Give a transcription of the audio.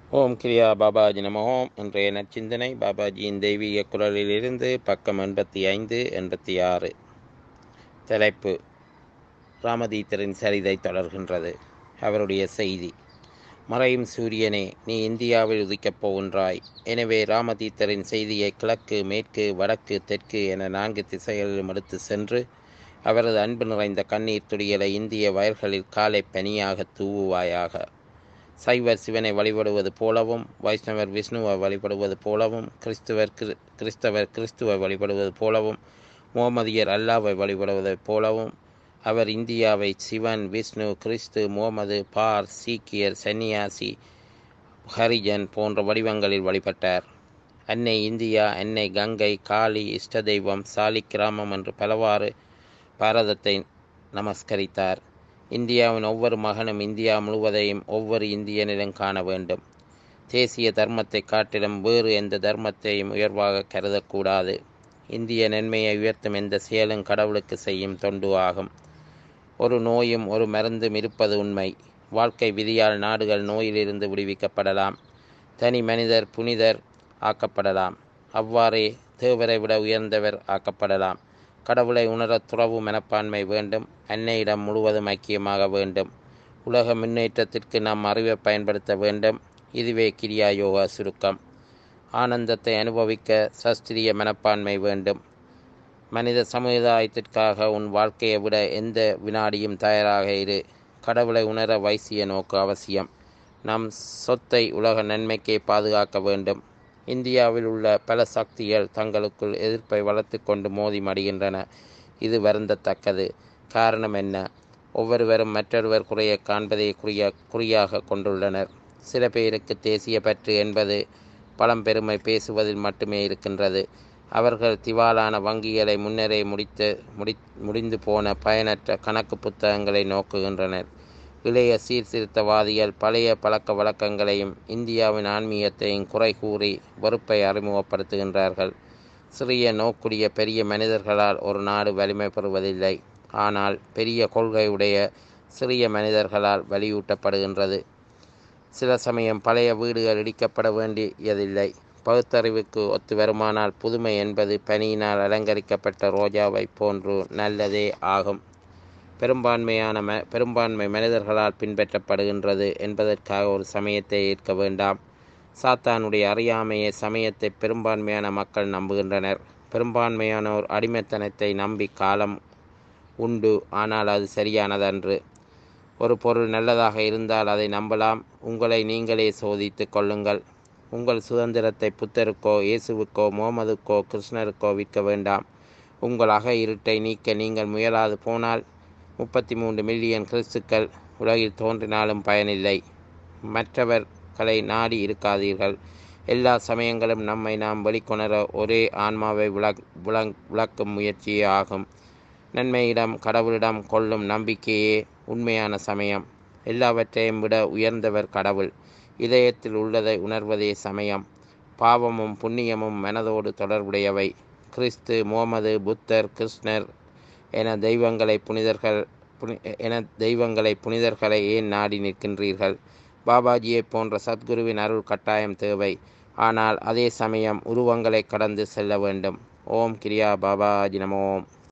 ஓம் கிரியா பாபாஜி நம ஓம் இன்றைய நற்சிந்தனை பாபாஜியின் தெய்வீக குரலிலிருந்து பக்கம் எண்பத்தி ஐந்து எண்பத்தி ஆறு தலைப்பு ராமதீத்தரின் சரிதை தொடர்கின்றது அவருடைய செய்தி மறையும் சூரியனே நீ இந்தியாவில் உதிக்கப் போகின்றாய் எனவே ராமதீத்தரின் செய்தியை கிழக்கு மேற்கு வடக்கு தெற்கு என நான்கு திசைகளிலும் எடுத்து சென்று அவரது அன்பு நிறைந்த கண்ணீர் துளியலை இந்திய வயல்களில் காலை பனியாக தூவுவாயாக சைவர் சிவனை வழிபடுவது போலவும் வைஷ்ணவர் விஷ்ணுவை வழிபடுவது போலவும் கிறிஸ்துவர் கிரு- கிறிஸ்தவர் கிறிஸ்துவை வழிபடுவது போலவும் முகமதியர் அல்லாவை வழிபடுவதைப் போலவும் அவர் இந்தியாவை சிவன் விஷ்ணு கிறிஸ்து முகமது பார் சீக்கியர் சன்னியாசி ஹரிஜன் போன்ற வடிவங்களில் வழிபட்டார் அன்னை இந்தியா அன்னை கங்கை காளி இஷ்ட தெய்வம் சாலிக்கிராமம் என்று பலவாறு பாரதத்தை நமஸ்கரித்தார் இந்தியாவின் ஒவ்வொரு மகனும் இந்தியா முழுவதையும் ஒவ்வொரு இந்தியனிலும் காண வேண்டும் தேசிய தர்மத்தை காட்டிலும் வேறு எந்த தர்மத்தையும் உயர்வாக கருதக்கூடாது இந்திய நன்மையை உயர்த்தும் எந்த செயலும் கடவுளுக்கு செய்யும் தொண்டு ஆகும் ஒரு நோயும் ஒரு மருந்தும் இருப்பது உண்மை வாழ்க்கை விதியால் நாடுகள் நோயிலிருந்து விடுவிக்கப்படலாம் தனி மனிதர் புனிதர் ஆக்கப்படலாம் அவ்வாறே தேவரை விட உயர்ந்தவர் ஆக்கப்படலாம் கடவுளை உணர துறவு மனப்பான்மை வேண்டும் அன்னையிடம் முழுவதும் ஐக்கியமாக வேண்டும் உலக முன்னேற்றத்திற்கு நாம் அறிவை பயன்படுத்த வேண்டும் இதுவே கிரியா யோகா சுருக்கம் ஆனந்தத்தை அனுபவிக்க சஸ்திரிய மனப்பான்மை வேண்டும் மனித சமுதாயத்திற்காக உன் வாழ்க்கையை விட எந்த வினாடியும் தயாராக இரு கடவுளை உணர வைசிய நோக்கு அவசியம் நம் சொத்தை உலக நன்மைக்கே பாதுகாக்க வேண்டும் இந்தியாவில் உள்ள பல சக்திகள் தங்களுக்குள் எதிர்ப்பை வளர்த்து கொண்டு மோதி மடிகின்றன இது வருந்தத்தக்கது காரணம் என்ன ஒவ்வொருவரும் மற்றொருவர் குறைய காண்பதை குறிய குறியாக கொண்டுள்ளனர் சில பேருக்கு தேசிய பற்று என்பது பழம்பெருமை பேசுவதில் மட்டுமே இருக்கின்றது அவர்கள் திவாலான வங்கிகளை முன்னரே முடித்து முடி முடிந்து போன பயனற்ற கணக்கு புத்தகங்களை நோக்குகின்றனர் இளைய சீர்திருத்தவாதிகள் பழைய பழக்க வழக்கங்களையும் இந்தியாவின் ஆன்மீகத்தையும் குறை கூறி வெறுப்பை அறிமுகப்படுத்துகின்றார்கள் சிறிய நோக்குடைய பெரிய மனிதர்களால் ஒரு நாடு வலிமை பெறுவதில்லை ஆனால் பெரிய கொள்கையுடைய சிறிய மனிதர்களால் வலியூட்டப்படுகின்றது சில சமயம் பழைய வீடுகள் இடிக்கப்பட வேண்டியதில்லை பகுத்தறிவுக்கு ஒத்து வருமானால் புதுமை என்பது பனியினால் அலங்கரிக்கப்பட்ட ரோஜாவை போன்று நல்லதே ஆகும் பெரும்பான்மையான ம பெரும்பான்மை மனிதர்களால் பின்பற்றப்படுகின்றது என்பதற்காக ஒரு சமயத்தை ஏற்க வேண்டாம் சாத்தானுடைய அறியாமையே சமயத்தை பெரும்பான்மையான மக்கள் நம்புகின்றனர் பெரும்பான்மையானோர் அடிமைத்தனத்தை நம்பி காலம் உண்டு ஆனால் அது சரியானதன்று ஒரு பொருள் நல்லதாக இருந்தால் அதை நம்பலாம் உங்களை நீங்களே சோதித்து கொள்ளுங்கள் உங்கள் சுதந்திரத்தை புத்தருக்கோ இயேசுவுக்கோ முகமதுக்கோ கிருஷ்ணருக்கோ விற்க வேண்டாம் உங்கள் அக இருட்டை நீக்க நீங்கள் முயலாது போனால் முப்பத்தி மூன்று மில்லியன் கிறிஸ்துக்கள் உலகில் தோன்றினாலும் பயனில்லை மற்றவர்களை நாடி இருக்காதீர்கள் எல்லா சமயங்களும் நம்மை நாம் வெளிக்கொணர ஒரே ஆன்மாவை விளக் விளங் விளக்கும் முயற்சியே ஆகும் நன்மையிடம் கடவுளிடம் கொள்ளும் நம்பிக்கையே உண்மையான சமயம் எல்லாவற்றையும் விட உயர்ந்தவர் கடவுள் இதயத்தில் உள்ளதை உணர்வதே சமயம் பாவமும் புண்ணியமும் மனதோடு தொடர்புடையவை கிறிஸ்து முகமது புத்தர் கிருஷ்ணர் என தெய்வங்களை புனிதர்கள் புனி என தெய்வங்களை புனிதர்களை ஏன் நாடி நிற்கின்றீர்கள் பாபாஜியைப் போன்ற சத்குருவின் அருள் கட்டாயம் தேவை ஆனால் அதே சமயம் உருவங்களை கடந்து செல்ல வேண்டும் ஓம் கிரியா பாபாஜி நமோம்